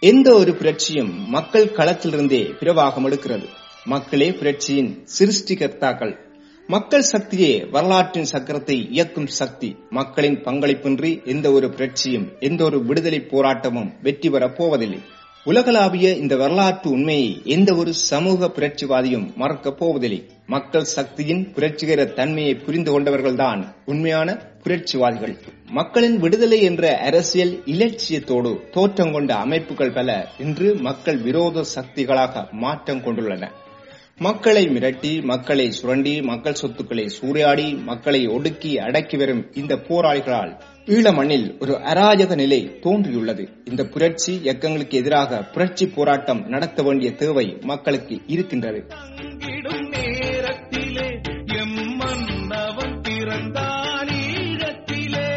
எந்த ஒரு புரட்சியும் மக்கள் களத்திலிருந்தே பிரவாகம் எடுக்கிறது மக்களே புரட்சியின் சிருஷ்டிகர்த்தாக்கள் மக்கள் சக்தியே வரலாற்றின் சக்கரத்தை இயக்கும் சக்தி மக்களின் பங்களிப்பின்றி எந்த ஒரு புரட்சியும் எந்த ஒரு விடுதலை போராட்டமும் வெற்றி பெறப் போவதில்லை உலகளாவிய இந்த வரலாற்று உண்மையை எந்த ஒரு சமூக புரட்சிவாதியும் மறக்கப் போவதில்லை மக்கள் சக்தியின் புரட்சிகர தன்மையை புரிந்து கொண்டவர்கள்தான் உண்மையான புரட்சிவாதிகள் மக்களின் விடுதலை என்ற அரசியல் இலட்சியத்தோடு தோற்றம் கொண்ட அமைப்புகள் பல இன்று மக்கள் விரோத சக்திகளாக மாற்றம் கொண்டுள்ளன மக்களை மிரட்டி மக்களை சுரண்டி மக்கள் சொத்துக்களை சூறையாடி மக்களை ஒடுக்கி அடக்கி வரும் இந்த போராளிகளால் ஈழ மண்ணில் ஒரு அராஜக நிலை தோன்றியுள்ளது இந்த புரட்சி இயக்கங்களுக்கு எதிராக புரட்சி போராட்டம் நடத்த வேண்டிய தேவை மக்களுக்கு இருக்கின்றது தங்கிடும் நேரத்திலே எம் மன்னவன் பிறந்தான் ஈழத்திலே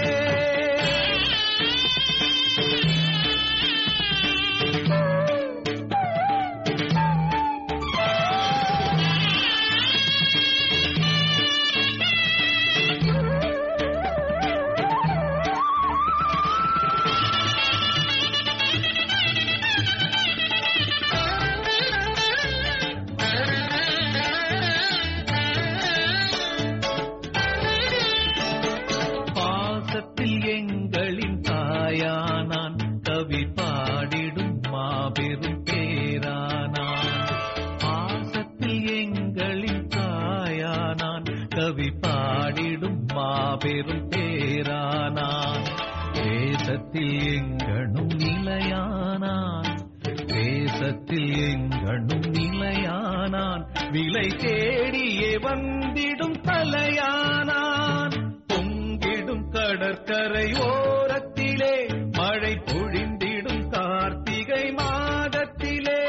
பாசத்தில் எங்களின் தாயானான் கவி பாடிடும் மாபெரும் பேரானான் பாசத்தில் எங்களின் தாயானான் கவி பாடிடும் மாபெரும் பேரானான் தேசத்தில் எங்கனும் நிலையானான் தேசத்தில் எங்கனும் நிலையானான் விலை தேடியே வந்திடும் தலையானான் பொங்கிடும் கடற்கரை ஓரத்திலே மழை பொழிந்திடும் கார்த்திகை மாதத்திலே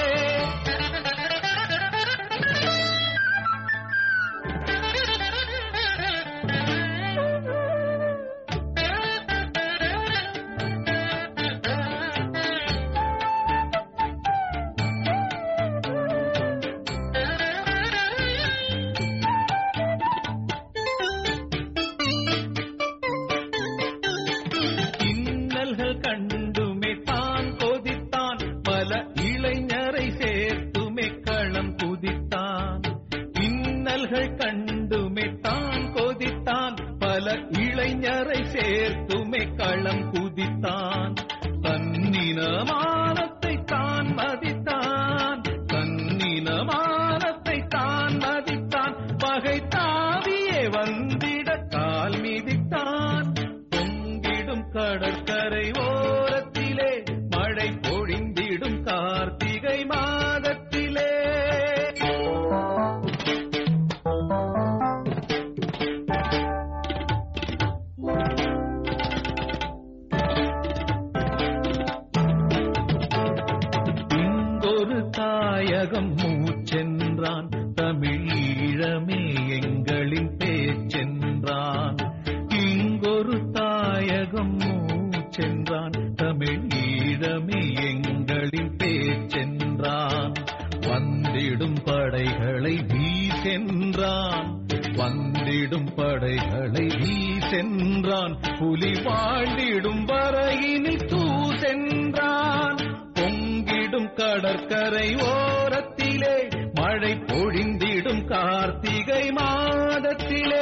இன்னல்கள் கண்டுமே தான் கொதித்தான் பல இளைஞரை சேர்த்துமே களம் குதித்தான் இன்னல்கள் கண்டுமே தான் கொதித்தான் பல இளைஞரை சேர்த்துமே களம் குதித்தான் தன்னினமானத்தை தான் மதித்தான் தன்னினமானத்தை தான் மதித்தான் பகை தாவியே வந்திட கால் மிதித்தான் பொங்கிடும் கடற்கரை ஓரத்திலே மழை பொழிந்திடும் கார்த்திகை மாதத்திலே இங்கொரு தாயகம் மூச்சென்றான் தமிழீழமே எங்களின் பேச்சென்றான் இங்கொரு தாயகம் மூச்சென்றான் தமிழீழமே எங்களின் பேச்சென்றான் வந்திடும் படைகளை வீசென்றான் வந்திடும் படைகளை வீசென்றான் புலி வாழ்ந்திடும் வரையினில் தூசென்றான் பொங்கிடும் கடற்கரை ஓரத்திலே மழை பொழிந்திடும் கார்த்திகை மாதத்திலே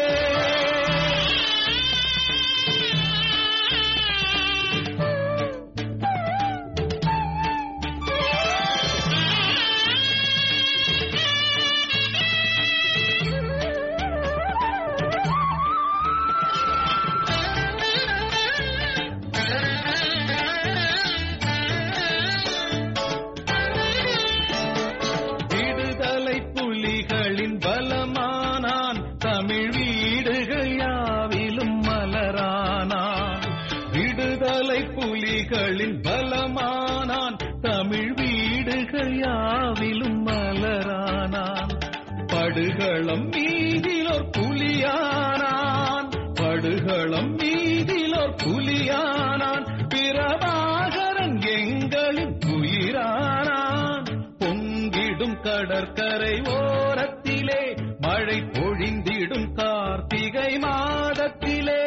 விடுதலை புலிகளின் பலமானான் தமிழ் வீடுகள் யாவிலும் மலரானான் விடுதலை புலிகளின் பலமானான் தமிழ் வீடுகள் யாவிலும் மலரானான் படுகளம் மீதிலோர் புலியானான் படுகளம் மீதிலோர் புலியானான் பிரபாகரன் எங்களின் உயிரானான் பொங்கிடும் கடற்கரை ஓரத்திலே மழை பொழிந்திடும் கார்த்திகை மாதத்திலே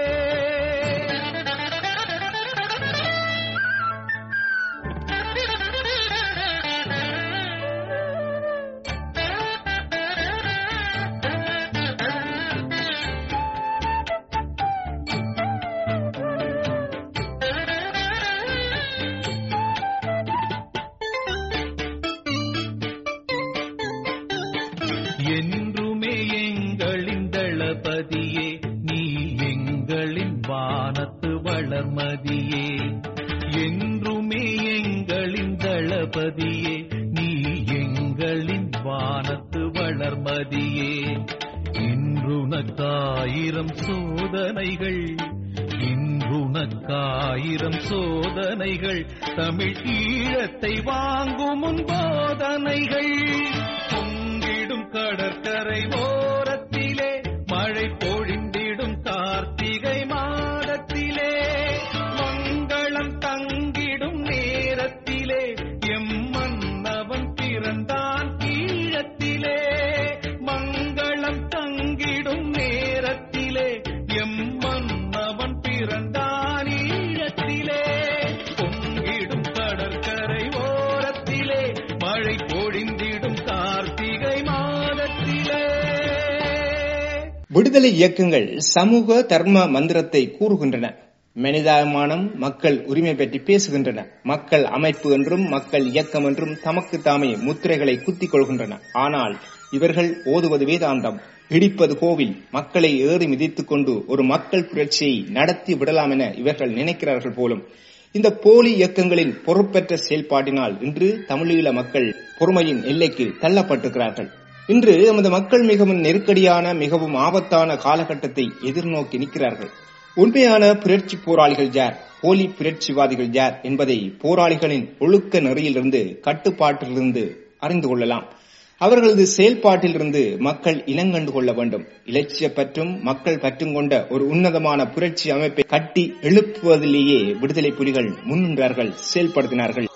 வளர்மதியே நீ எங்களின் வானத்து வளர்மதியே இன்றுனக்காயிரம் சோதனைகள் இன்றுனக்காயிரம் சோதனைகள் தமிழ் ஈழத்தை வாங்கும் முன் போதனைகள் பொங்கிடும் கடற்கரை ஓரத்திலே மழை பொழிந்திடும் கார்த்திகை மாதத்திலே மங்களம் தங்கிடும் நேரத்திலே எம் மன்னவன் பிறந்தான் ஈழத்திலே மங்களம் தங்கிடும் நேரத்திலே எம் மன்னவன் பிறந்தான் ஈழத்திலே பொங்கிடும் கடற்கரை ஓரத்திலே மழை பொழிந்திடும் கார்த்திகை மாதத்திலே விடுதலை இயக்கங்கள் சமூக தர்ம மந்திரத்தை கூறுகின்றன மனிதாபிமானம் மக்கள் உரிமை பற்றி பேசுகின்றன மக்கள் அமைப்பு என்றும் மக்கள் இயக்கம் என்றும் தமக்கு தாமே முத்திரைகளை குத்திக் கொள்கின்றன ஆனால் இவர்கள் ஓதுவது வேதாந்தம் இடிப்பது கோவில் மக்களை ஏறி மிதித்துக் கொண்டு ஒரு மக்கள் புரட்சியை நடத்தி விடலாம் என இவர்கள் நினைக்கிறார்கள் போலும் இந்த போலி இயக்கங்களின் பொறுப்பற்ற செயல்பாட்டினால் இன்று தமிழீழ மக்கள் பொறுமையின் எல்லைக்கு தள்ளப்பட்டிருக்கிறார்கள் இன்று நமது மக்கள் மிகவும் நெருக்கடியான மிகவும் ஆபத்தான காலகட்டத்தை எதிர்நோக்கி நிற்கிறார்கள் உண்மையான புரட்சி போராளிகள் யார் போலி புரட்சிவாதிகள் யார் என்பதை போராளிகளின் ஒழுக்க நெறியிலிருந்து கட்டுப்பாட்டிலிருந்து அறிந்து கொள்ளலாம் அவர்களது செயல்பாட்டிலிருந்து மக்கள் இனங்கண்டு கொள்ள வேண்டும் இலட்சிய பற்றும் மக்கள் பற்றும் கொண்ட ஒரு உன்னதமான புரட்சி அமைப்பை கட்டி எழுப்புவதிலேயே விடுதலை புலிகள் முன்னின்றார்கள் செயல்படுத்தினார்கள்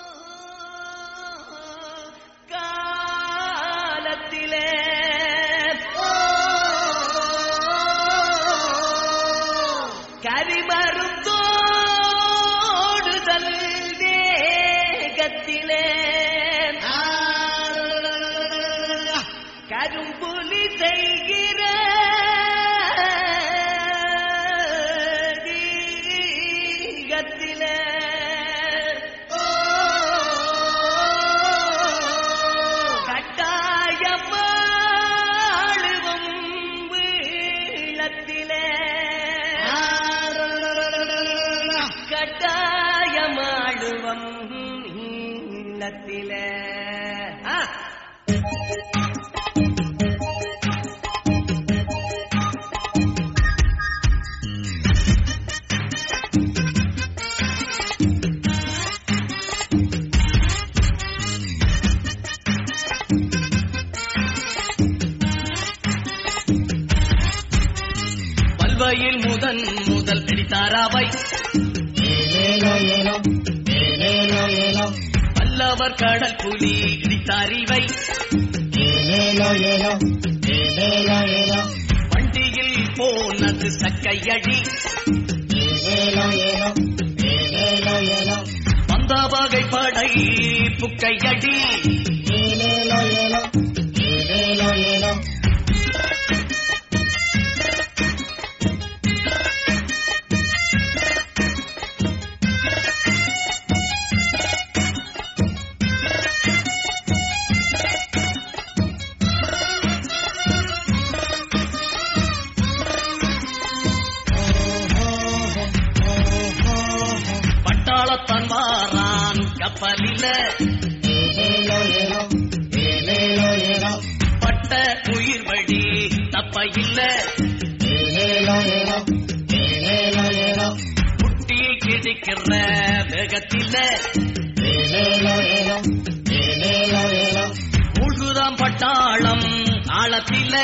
காலத்திலே கரிமரும் தோடுதல் தேகத்திலே கரும்புலி செய்கிற தீகத்திலே கட்டாயமாளுவும் வீழத்திலே கட்டாயமாளுவம் இல்லத்திலே ஆ பல்வையில் முதன் முதல் பிடித்தாராவை பல்லவர் கடல் புலி இடித்தாரிவை வண்டியில் போனது சக்கையடி வந்த வகை படை புக்கையடி பட்டாளத்தான் வாரான் கப்பலில பட்ட உயிர் வழி தப்ப இல்ல குட்டி கிழிக்கிற வேகத்தில மூழ்குதாம் பட்டாளம் ஆழத்தில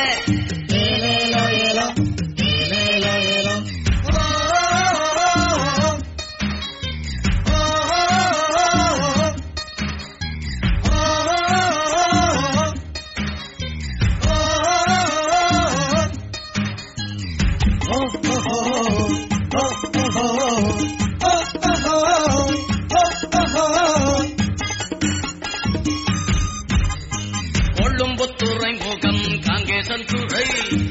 கொள்ளும்புத்துறை முகம் காங்கேசன் துறை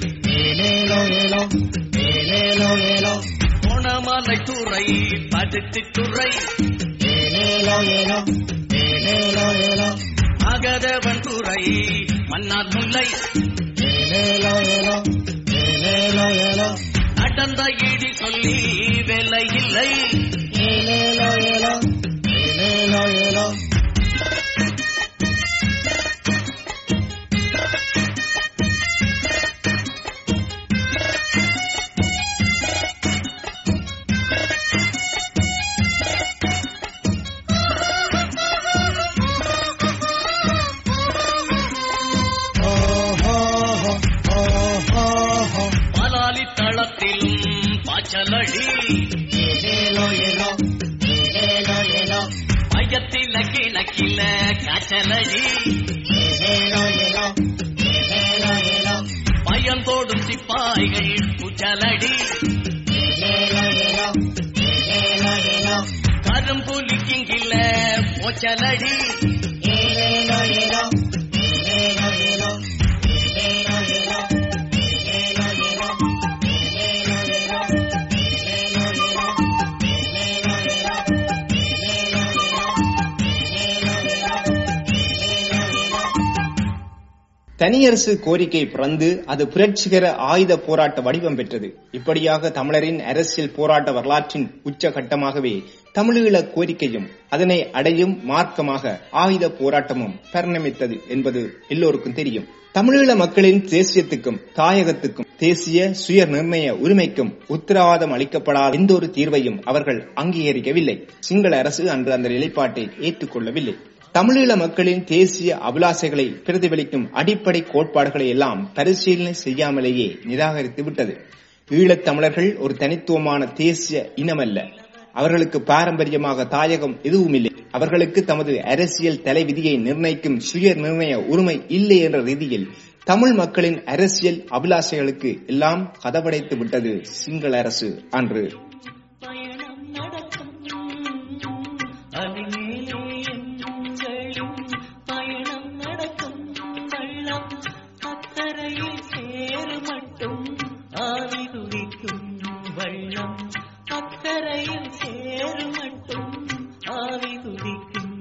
கோணமலை துறை பதுத்து துறை அகதவன் துறை மன்னார் முல்லை நடந்த இடி சொல்லி வேலை இல்லை காய்ச்சலடி மையத்தில கிணக்கில காய்ச்சலடி பயம் தோடும் சிப்பாய்கள் குச்சலடி கரும்புலிக்கிங்கில போச்சலடி தனியரசு கோரிக்கை பிறந்து அது புரட்சிகர ஆயுத போராட்ட வடிவம் பெற்றது இப்படியாக தமிழரின் அரசியல் போராட்ட வரலாற்றின் உச்சகட்டமாகவே தமிழீழ கோரிக்கையும் அதனை அடையும் மார்க்கமாக ஆயுத போராட்டமும் பரிணமித்தது என்பது எல்லோருக்கும் தெரியும் தமிழீழ மக்களின் தேசியத்துக்கும் தாயகத்துக்கும் தேசிய சுய நிர்ணய உரிமைக்கும் உத்தரவாதம் அளிக்கப்படாத எந்த ஒரு தீர்வையும் அவர்கள் அங்கீகரிக்கவில்லை சிங்கள அரசு அன்று அந்த நிலைப்பாட்டை ஏற்றுக்கொள்ளவில்லை தமிழீழ மக்களின் தேசிய அபிலாசைகளை பிரதிபலிக்கும் அடிப்படை கோட்பாடுகளை எல்லாம் பரிசீலனை செய்யாமலேயே நிராகரித்து விட்டது ஈழத் தமிழர்கள் ஒரு தனித்துவமான தேசிய இனமல்ல அவர்களுக்கு பாரம்பரியமாக தாயகம் எதுவும் இல்லை அவர்களுக்கு தமது அரசியல் தலைவிதியை நிர்ணயிக்கும் சுய நிர்ணய உரிமை இல்லை என்ற ரீதியில் தமிழ் மக்களின் அரசியல் அபிலாஷைகளுக்கு எல்லாம் கதவடைத்து விட்டது சிங்கள அரசு அன்று பயணம் நடக்கும் அதிமேலே எங்களும் பயணம் நடக்கும் வெள்ளம் அக்கரையில் சேரு மட்டும் ஆவி துடிக்கும் வெள்ளம் அக்கரையில் சேரு மட்டும் ஆவி துடிக்கும்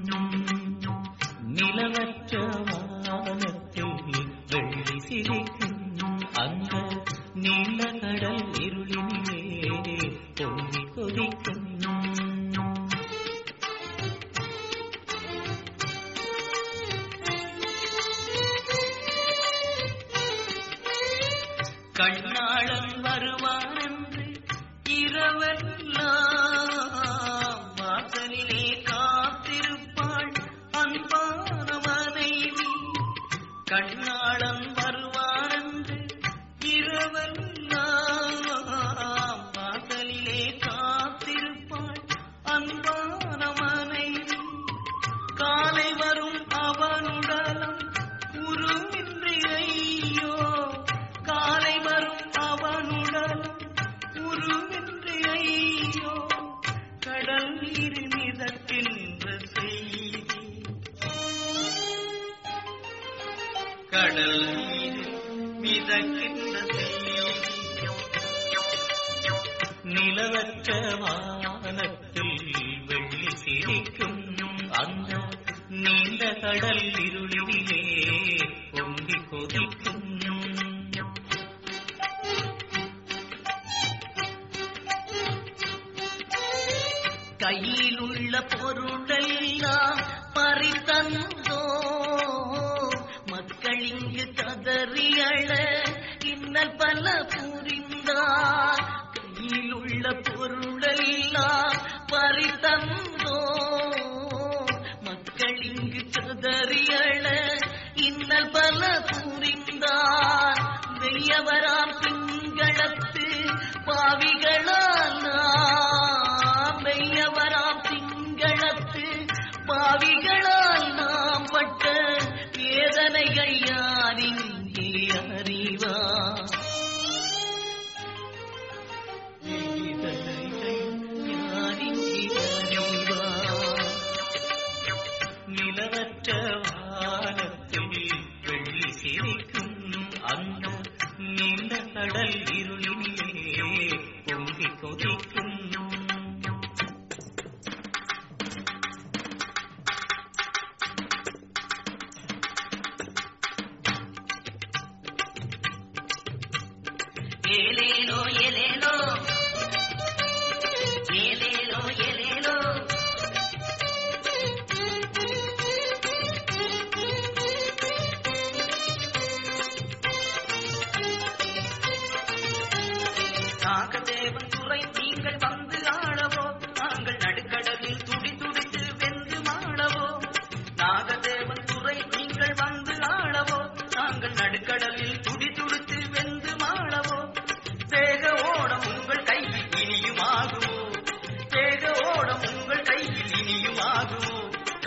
நிலவற்ற வானத்தில் வெள்ளி சிரிக்கும் அந்த நீல கடல் இருளினிலே பொங்கி கொதிக்கும் கண்ணாளன் வருவான் என்று இரவெல்லாம் வாசலிலே காத்திருப்பாள் அன்பான மனைவி கண்ணாளன் வருவான் என்று இரவெல்லாம் வாசலிலே காத்திருப்பாள் அன்பான மனைவி காலை வரும் அவனுடலம் உருமின்றி ஐயோ காலை வரும் அவனுடலம் உருமின்றி ஐயோ கடல் நீர் மிதக்கின்ற செய்தி கடல் நீர் மிதக்கின்ற செய்தி நிலவற்ற வானத்தில் வெள்ளி சிரிக்கும் அந்த நீண்ட கடல் இருளிலே பொங்கி கொதிக்கும் கையில் உள்ள பொருளெல்லாம் பறித்தந்தோ மக்கள் இங்கு கதறி அழ இன்னல் பல புரிந்தார் கையில் உள்ள பொருளெல்லாம் பறித்தந்தோ மக்கள் இங்கு கதறி அழ இன்னல் பல புரிந்தார் வெய்யவராம் திங்களத்து பாவிகளால் நாம் வெய்யவராம் திங்களத்து பாவிகளால் நாம் பட்ட வேதனைகள் யார் இங்கே அறிவார் வேதனைகள் யார் இங்கே அறிவார் நிலவற்ற வானத்தில் வெள்ளி சிரிக்கும் அந்த நீண்ட கடல் இருளினிலே பொங்கி கொதிக்கும்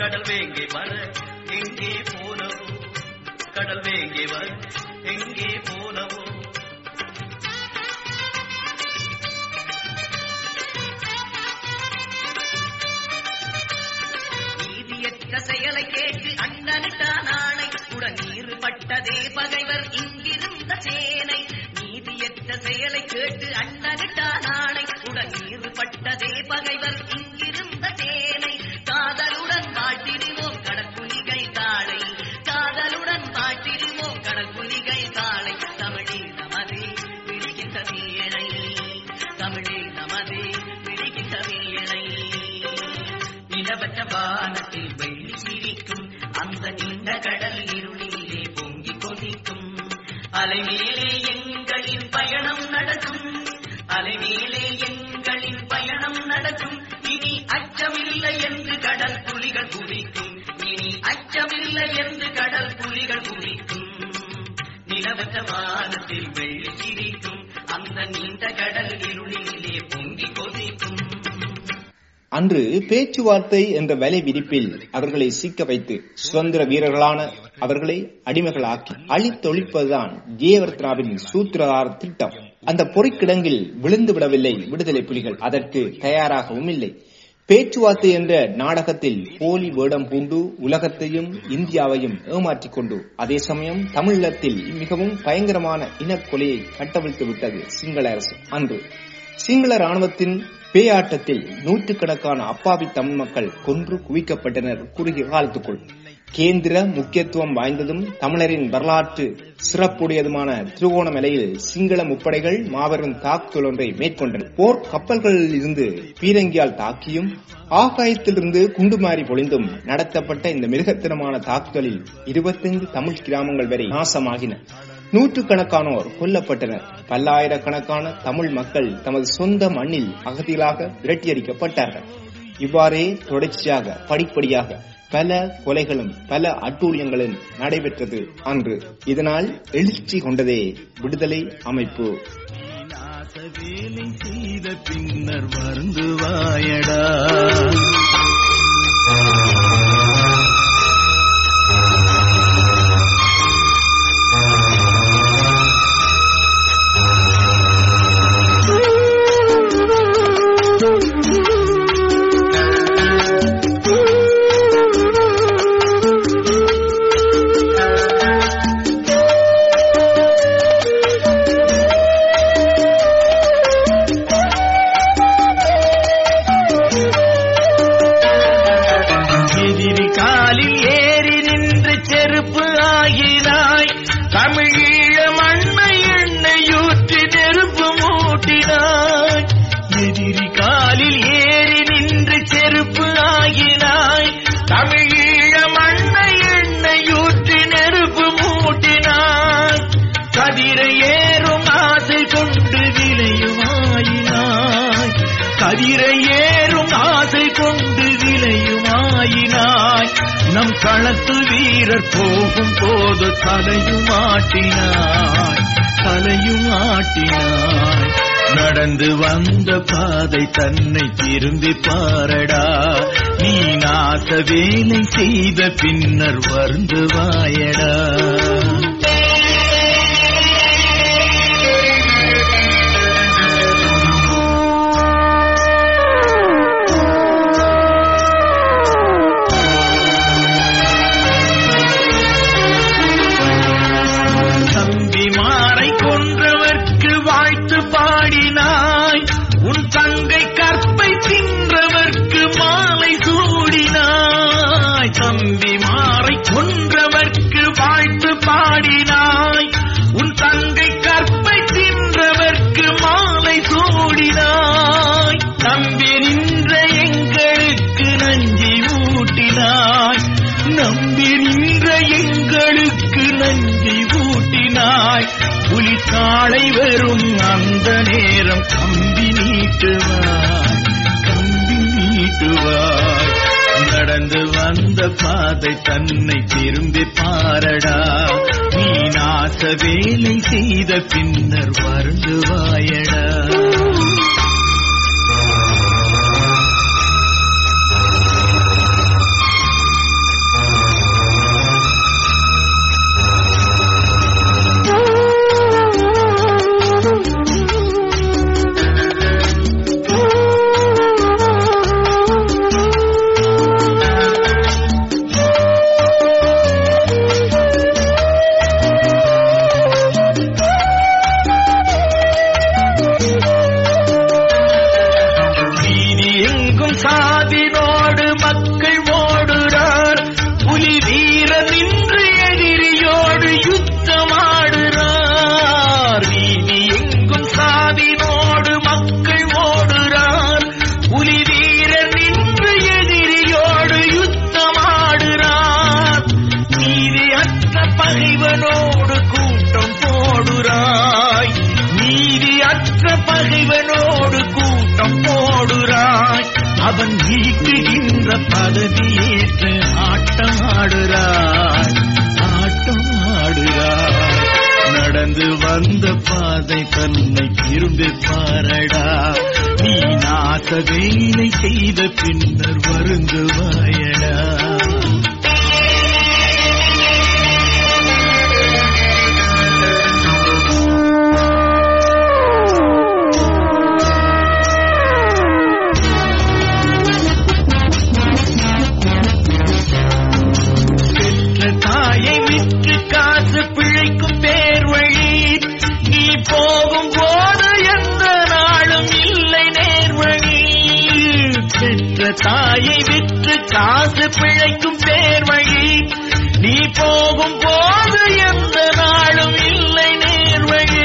கடல் வேங்கை வர எங்கே போனவோ கடல் வேங்கை வர எங்கே போனவோ நீதியற்ற செயலை கேட்டு அண்ணனுட்டான் ஆணை உடன் நீர் பட்டதே பகைவர் இங்கிருந்த சேனை நீதியற்ற செயலை கேட்டு அண்ணனுட்டான் ஆணை உடன் நீர் பட்டதே பகைவர் இங்கிருந்த சேனை காதலுடன் மாட்டிடுவோம் கடற்குலிகை தாளை காதலுடன் மாட்டிடுவோம் கடற்குலிகை தாளை தமிழே நமதே விடுகின்ற வீணை தமிழே நமதே விடுகின்ற வீணை நிலவற்ற வானத்தில் வெள்ளி சிரிக்கும் அந்த நீண்ட கடல் இருளிலே பொங்கி கொதிக்கும் அலைமேலே எங்களின் பயணம் நடக்கும் அலைமேலே எங்களின் பயணம் நடக்கும் இனி அச்சமில்லை என்று கடல் புலிகள் குதிக்கும் இனி அச்சமில்லை என்று கடல் புலிகள் குதிக்கும் நிலவற்ற வானத்தில் வெள்ளி சிரிக்கும் அந்த நீண்ட கடல் இருளிலே பொங்கி கொதிக்கும் அன்று பேச்சுவார்த்தை என்ற வலை விரிப்பில் அவர்களை சிக்க வைத்து சுதந்திர வீரர்களான அவர்களை அடிமைகளாக்கி அழித்தொழிப்பதுதான் ஜெயவர்த்தனாவின் சூத்திரதார திட்டம் அந்த பொறிக்கிடங்கில் விழுந்து விடவில்லை விடுதலை புலிகள் அதற்கு தயாராகவும் இல்லை பேச்சுவார்த்தை என்ற நாடகத்தில் போலி வேடம் பூண்டு உலகத்தையும் இந்தியாவையும் ஏமாற்றிக் கொண்டு அதே சமயம் தமிழீழத்தில் மிகவும் பயங்கரமான இனக்கொலையை கட்டவிழ்த்து விட்டது சிங்கள அரசு அன்று சிங்கள ராணுவத்தின் பேயாட்டத்தில் நூற்றுக்கணக்கான அப்பாவி தமிழ் மக்கள் கொன்று குவிக்கப்பட்டனர் குறுகிய காலத்துக்குள் கேந்திர முக்கியத்துவம் வாய்ந்ததும் தமிழரின் வரலாற்று சிறப்புடையதுமான திருவோணமலையில் சிங்கள முப்படைகள் மாபெரும் தாக்குதல் ஒன்றை மேற்கொண்டன போர் கப்பல்களில் இருந்து பீரங்கியால் தாக்கியும் ஆகாயத்திலிருந்து குண்டுமாறி பொழிந்தும் நடத்தப்பட்ட இந்த மிருகத்தனமான தாக்குதலில் இருபத்தைந்து தமிழ் கிராமங்கள் வரை நாசமாகின நூற்றுக்கணக்கானோர் கொல்லப்பட்டனர் பல்லாயிரக்கணக்கான தமிழ் மக்கள் தமது சொந்த மண்ணில் அகதிகளாக விரட்டியடிக்கப்பட்டார்கள் இவ்வாறே தொடர்ச்சியாக படிப்படியாக பல கொலைகளும் பல அட்டூழியங்களும் நடைபெற்றது அன்று இதனால் எழுச்சி கொண்டதே விடுதலை அமைப்பு நாச வேலை செய்த பின்னர் வருந்துவாயடா எதிரி காலில் ஏறி நின்று செருப்பு ஆகினாய் தமிழீழ மண்ணை எண்ணெயூற்றி நெருப்பு மூட்டினாய் எதிரி காலில் ஏறி நின்று செருப்பு ஆகினாய் தமிழீழ மண்ணை எண்ணெயூற்றி நெருப்பு மூட்டினாய் கதிரை ஏறும் ஆசை கொண்டு விளையுமாயினாய் கதிரை ஏறும் ஆசை கொண்டு விளையுமாயினாய் நம் களத்து வீரர் போகும் போது தலையும் ஆட்டினாய் தலையும் ஆட்டினாய் நடந்து வந்த பாதை தன்னை திரும்பி பாரடா நீ நாச வேலை செய்த பின்னர் வருந்துவாயடா தம்பிமாரை கொன்றவர்க்கு வாழ்த்து பாடினாய் உன் தங்கை கற்பை தின்றவர்க்கு மாலை சூடினாய் தம்பிமாரை கொன்றவர்க்கு வாழ்த்து பாடினாய் உன் தங்கை கற்பை தின்றவர்க்கு மாலை சூடினாய் நம்பி நின்ற எங்களுக்கு நஞ்சி ஊட்டினாய் நம்பி நின்ற எங்களுக்கு நஞ்சி ஊட்டினாய் புலித்தாளை வரும் அந்த நேரம் கம்பி நீட்டுவாய் கம்பி நீட்டுவாய் நடந்து வந்த பாதை தன்னை திரும்பி பாரடா நீ நாச வேலை செய்த பின்னர் வருந்துவாயடா நாசவேலை செய்த பின்னர் வருந்துவாயடா பெற்ற தாயை விற்று காசு பிழைக்கும் பேர் வழி நீ போகும் போது எந்த நாளும் இல்லை நேர்வழி பெற்ற தாயை விற்று காசு பிழைக்கும் பேர் வழி நீ போகும் போது எந்த நாளும் இல்லை நேர்வழி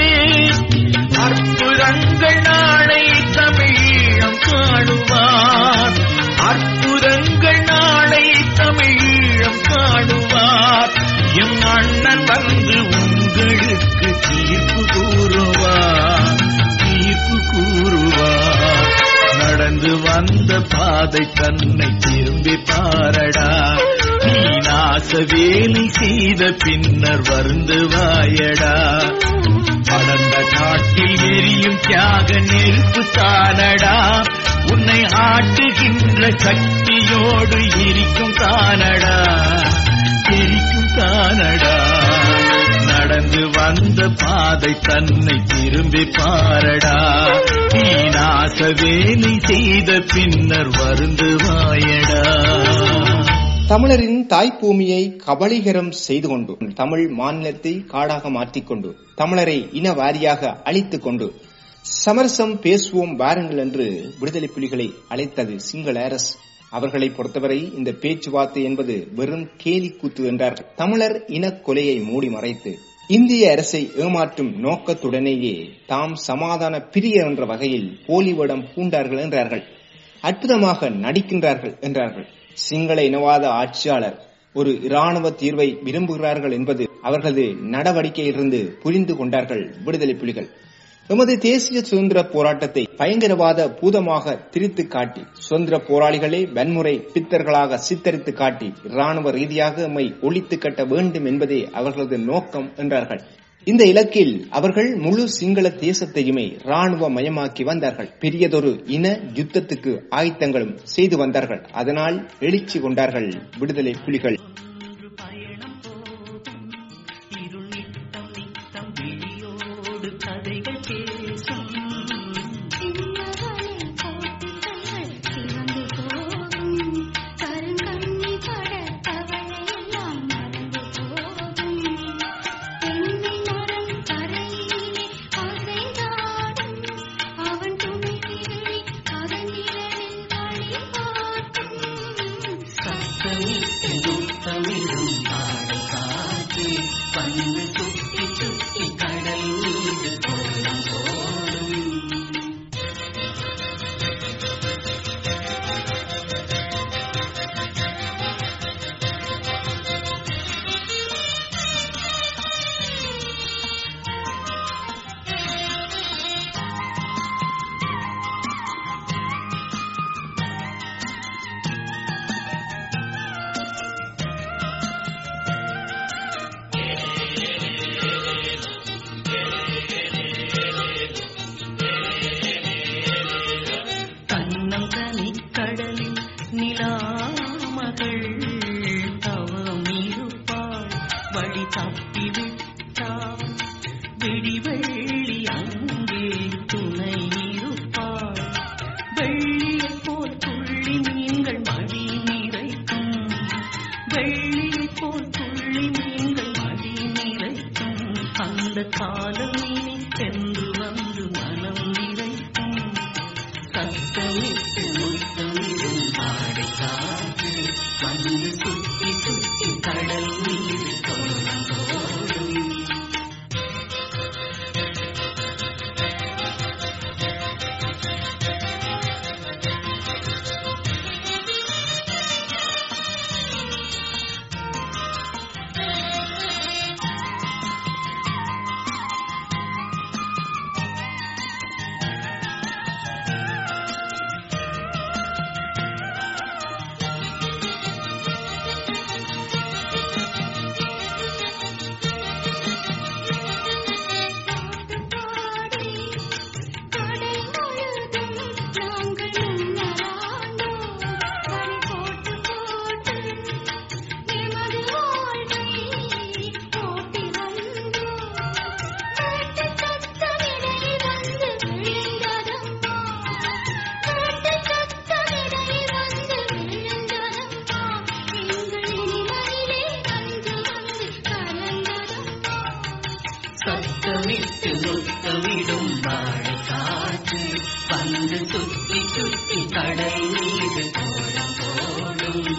அற்புதங்கள் நாளை தமிழீழம் காணுவார் அற்புதங்கள் நாளை தமிழீழம் காணுவார் எம் அண்ணன் வந்து உங்களுக்கு தீர்ப்பு கூறுவார் தீர்ப்பு கூறுவார் நடந்து வந்த பாதை தன்னை திரும்பி பாரடா நீ நாச வேலை செய்த பின்னர் வருந்துவாயடா படர்ந்த காட்டில் எரியும் தியாக நெருப்பு தானடா உன்னை ஆட்டுகின்ற சக்தியோடு எரிக்கும் தானடா எரிக்கும் தானடா நடந்து வந்த பாதை தன்னை திரும்பி பாரடா நீ நாச வேலை செய்த பின்னர் வருந்துவாயடா தமிழரின் தாய்ப்பூமியை கபளீகரம் செய்து கொண்டு தமிழ் மாநிலத்தை காடாக மாற்றிக்கொண்டு தமிழரை இன வாரியாக அழித்துக் கொண்டு சமரசம் பேசுவோம் வாருங்கள் என்று விடுதலை புலிகளை அழைத்தது சிங்கள அரசு அவர்களை பொறுத்தவரை இந்த பேச்சுவார்த்தை என்பது வெறும் கேலி கூத்து என்றார்கள் தமிழர் இனக் கொலையை மூடி மறைத்து இந்திய அரசை ஏமாற்றும் நோக்கத்துடனேயே தாம் சமாதான பிரியர் என்ற வகையில் போலி வேடம் பூண்டார்கள் என்றார்கள் அற்புதமாக நடிக்கின்றார்கள் என்றார்கள் சிங்கள இனவாத ஆட்சியாளர் ஒரு இராணுவ தீர்வை விரும்புகிறார்கள் என்பது அவர்களது நடவடிக்கையிலிருந்து புரிந்து கொண்டார்கள் விடுதலை புலிகள் எமது தேசிய சுதந்திர போராட்டத்தை பயங்கரவாத பூதமாக திரித்து காட்டி சுதந்திர போராளிகளே வன்முறை பித்தர்களாக சித்தரித்து காட்டி இராணுவ ரீதியாக எம்மை ஒழித்து கட்ட வேண்டும் என்பதே அவர்களது நோக்கம் என்றார்கள் இந்த இலக்கில் அவர்கள் முழு சிங்கள தேசத்தையுமே ராணுவ மயமாக்கி வந்தார்கள் பெரியதொரு இன யுத்தத்துக்கு ஆயத்தங்களும் செய்து வந்தார்கள் அதனால் எழுச்சி கொண்டார்கள் விடுதலை புலிகள் ஒன்று பயணம் போகும் இருள் நித்தம் நித்தம் விழியோடு கதைகள் பேசும் சின்னவனை கோட்டில்கள் சிவந்து போகும் கருங்கண்ணி படத்தவளை எல்லாம் மறந்து போகும் தென்னை மரம் கரையிலே அசைந்தாடும் அவன் துணிவிழி அதன் நிழலில் வழிகாட்டும் சத்தமிட்டு துத்தமிடும் பாடை காற்று வந்து சுத்தி சுத்தி கடல் மீது கோலம் போடும் கண்ணம் கனி கடலில் நிலாமகள் தவம் இருப்பாள் வழி தப்பிவிட்டாள் விடிவெள்ளி அங்கே துணை இருப்பாள் வெள்ளியை போல் துள்ளி மீன்கள் மடி நிறைக்கும் வெள்ளியை போல் துள்ளி மீன்கள் மடி நிறைக்கும் அந்த காலம் இனி சென்று வந்து மனம் நிறைக்கும் சத்தமிட்டு முத்தமிடும் பாடை காற்று வந்து சுத்தி சுத்தி கடல் மீது கோலம் போடும் சத்தமிட்டு முத்தமிடும் வாழை காற்று வந்து சுத்தி சுத்தி கடல் மீது கோலம் போடும்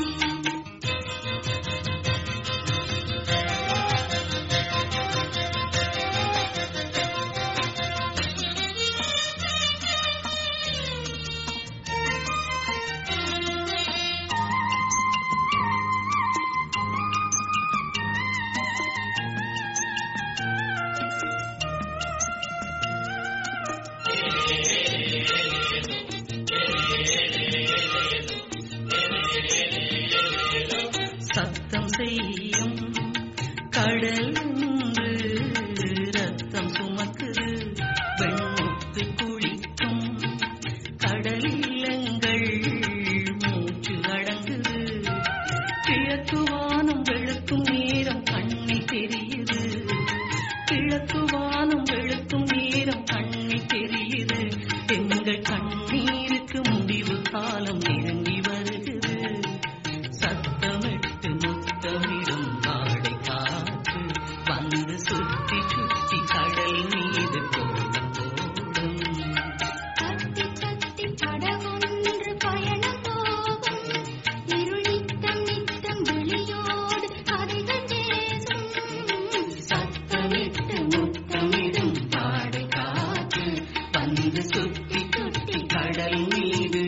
சத்தம் செய்யும் கடல் ஒன்று ரத்தம் சுமக்குது வெண்முத்து குளிக்கும் கடலில் எங்கள் மூச்சு அடங்குது கிழக்கு வானம் வெளுக்கும் நேரம் கண்ணில் தெரியுது கிழக்கு வானம் வெளுக்கும் நேரம் கண்ணில் தெரியுது எங்கள் கண்ணீருக்கு முடிவு காலம் நெருங்கி வருகிறது சத்தமிட்டு முத்தமிடும் வாடை காற்று வந்து சுற்றி சுற்றி கடல் மீது கோலம் போடும் கத்தி கத்தி படகொன்று பயணம் போகும் இருள் நித்தம் நித்தம் விழியோடு கதைகள் பேசும் சத்தமிட்டு முத்தமிடும் வாடை காற்று வந்து சுற்றி சுற்றி கடல் மீது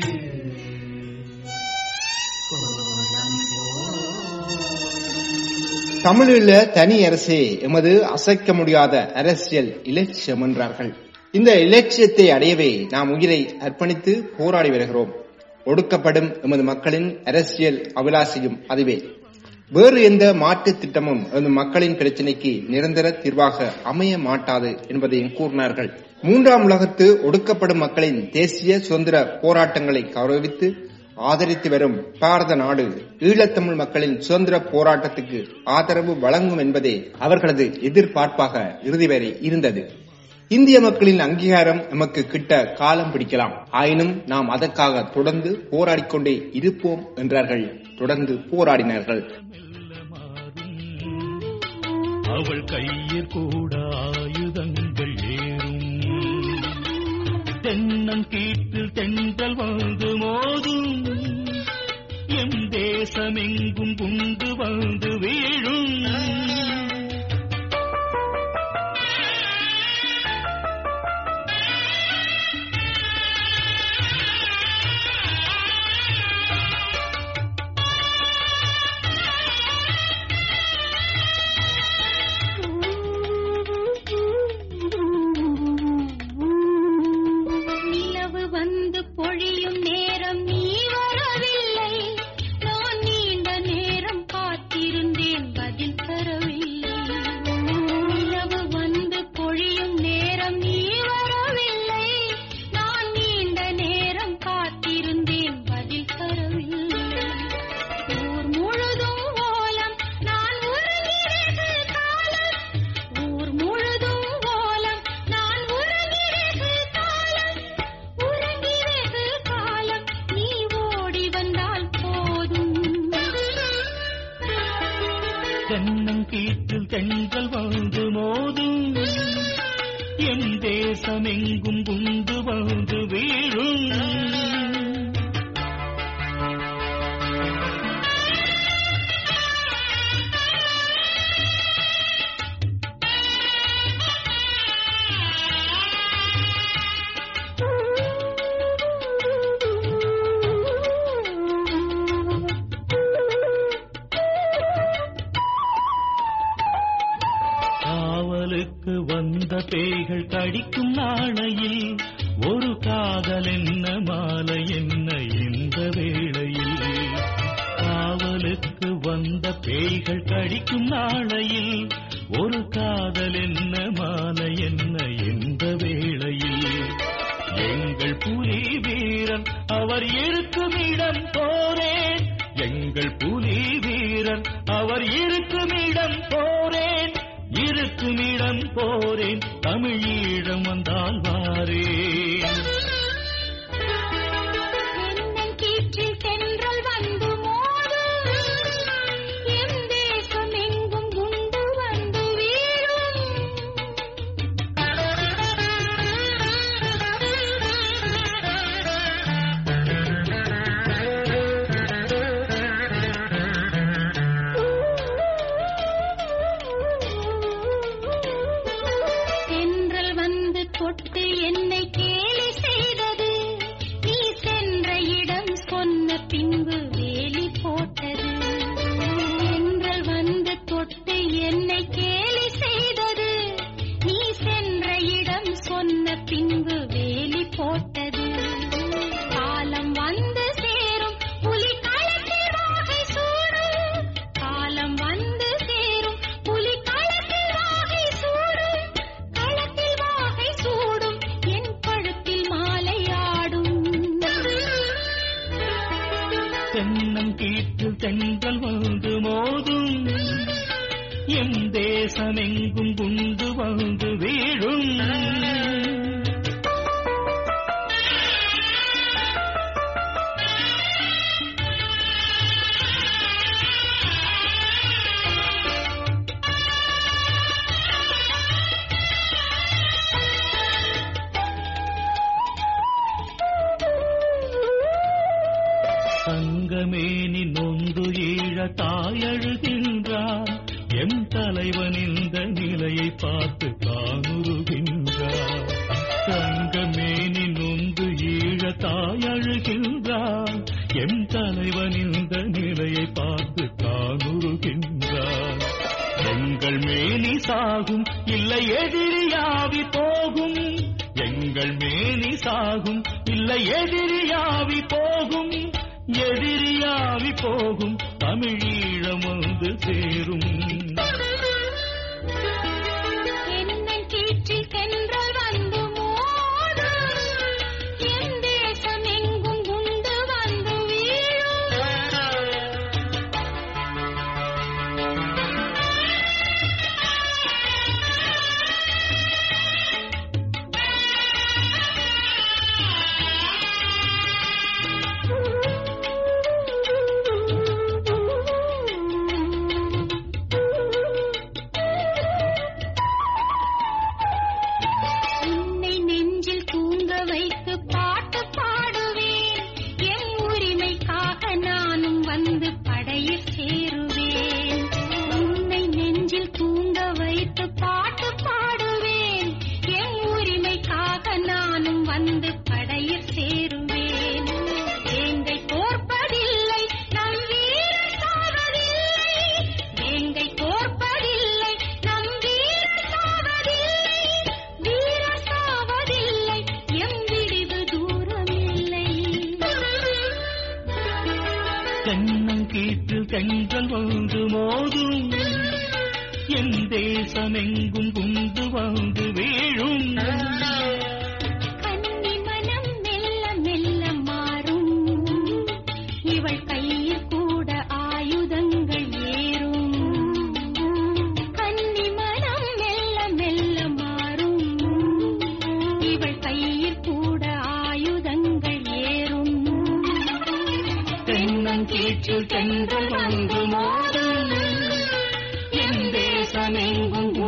கோலம் போடும் தமிழில தனி அரசே எமது அசைக்க முடியாத அரசியல் இலட்சியம் என்றார்கள் இந்த இலட்சியத்தை அடையவே நாம் உயிரை அர்ப்பணித்து போராடி வருகிறோம் ஒடுக்கப்படும் எமது மக்களின் அரசியல் அபிலாஷையும் அதுவே வேறு எந்த மாற்று திட்டமும் எமது மக்களின் பிரச்சினைக்கு நிரந்தர தீர்வாக அமைய மாட்டாது என்பதையும் கூறினார்கள் மூன்றாம் உலகத்து ஒடுக்கப்படும் மக்களின் தேசிய சுதந்திர போராட்டங்களை கௌரவித்து ஆதரித்து வரும் பாரத நாடு ஈழத்தமிழ் மக்களின் சுதந்திர போராட்டத்துக்கு ஆதரவு வழங்கும் என்பதே அவர்களது எதிர்பார்ப்பாக இறுதி வரை இருந்தது இந்திய மக்களின் அங்கீகாரம் நமக்கு கிட்ட காலம் பிடிக்கலாம் ஆயினும் நாம் அதற்காக தொடர்ந்து போராடிக்கொண்டே இருப்போம் என்றார்கள் தொடர்ந்து போராடினார்கள் அவள் கையில் கூட ஆயுதங்கள் ஏறும் தென்னங்கீற்றில் தென்றல் வந்து மோதும் எம் தேசமெங்கும் குண்டு வந்து வீழும் நிலவு வந்து பொழியும் நேரம் நீ வரவில்லை நான் நீண்ட நேரம் காத்திருந்தேன் பதில் தரவில்லை நிலவு வந்து பொழியும் நேரம் நீ வரவில்லை நான் நீண்ட நேரம் காத்திருந்தேன் பதில் தரவில்லை ஊர் முழுதும் ஓலம் நான் உறங்கிறது காலம் ஊர் முழுதும் ஓலம் நான் உறங்கிறது காலம் உறங்கிறது காலம் நீ ஓடி வந்தால் போதும் தென்னங்கீற்றில் தென்றல் வந்து மோதும் எம் தேசமெங்கும் குண்டு வந்து வீழும் காவலுக்கு வந்த பேய்கள் கடிக்கும் நாளையில் ஒரு காதல் என்ன மாலை என்ன இந்த வேளையில் காவலுக்கு வந்த பேய்கள் கடிக்கும் நாளையில் ஒரு காதல் என்ன மாலை என்ன இந்த வேளையில் எங்கள் புலி வீரன் அவர் இருக்கும் இடம் போரேன் எங்கள் புலி வீரன் அவர் இருக்கும் இடம் போரேன் இருக்கும் இடம் போரேன் தமிழீழம் வந்தால் வாரேன் தென்னங்கீற்றில் தென்றல் வந்து மோதும் எம் தேசம் எங்கும் குண்டு வந்து வீழும் எம் தேசமெங்கும் குண்டு வந்து வீழும் தங்கமேனி நொந்து ஈழ தாயழுகின்றார் எம் தலைவன் இந்த நிலையை பார்த்து காணுறுகின்றார் தங்கமேனி நொந்து ஈழ தாயழுகின்றார் எம் தலைவன் இந்த நிலையை பார்த்து காணுறுகின்றார் எங்கள் மேனி சாகும் இல்லை எதிரியாவி போகும் எங்கள் மேனி சாகும் இல்லை எதிரியாவி போகும் எதிரியாவி போகும் தமிழீழம் வந்து சேரும் என்னை கீற்றில் தென்றல் வந்து மோதும் என் தேசம் எங்கும் குண்டு வந்து வீழும் உன்னை நெஞ்சில் தூங்க வைத்து பாட்டு பாடுவேன் என் உரிமைக்காக நானும் வந்து படையில் சேருவேன் உன்னை நெஞ்சில் தூங்க வைத்து பாட்டு பாடுவேன் என் உரிமைக்காக நானும் வந்து படையில் சேருவேன் வேங்கை தோற்பதில்லை நம் வீரர் சாவதில்லை வேங்கை தோற்பதில்லை நம் வீரர் சாவதில்லை வீரர் சாவதில்லை எம் விடிவு தூரமில்லை தென்னங்கீற்றில் தென்றல் வந்து மோதும் என் தேசமெங்கும் குண்டு வந்து வீழும் கன்னி மனம் மெல்ல மெல்ல மாறும் இவள் கையில் கூட ஆயுதங்கள் ஏறும் கன்னி மனம் மெல்ல மெல்ல மாறும் இவள் கையில் கூட ஆயுதங்கள் ஏறும் தென்னங்கீற்றில் தென்றல் வந்து மோதும் என் தேசமெங்கும்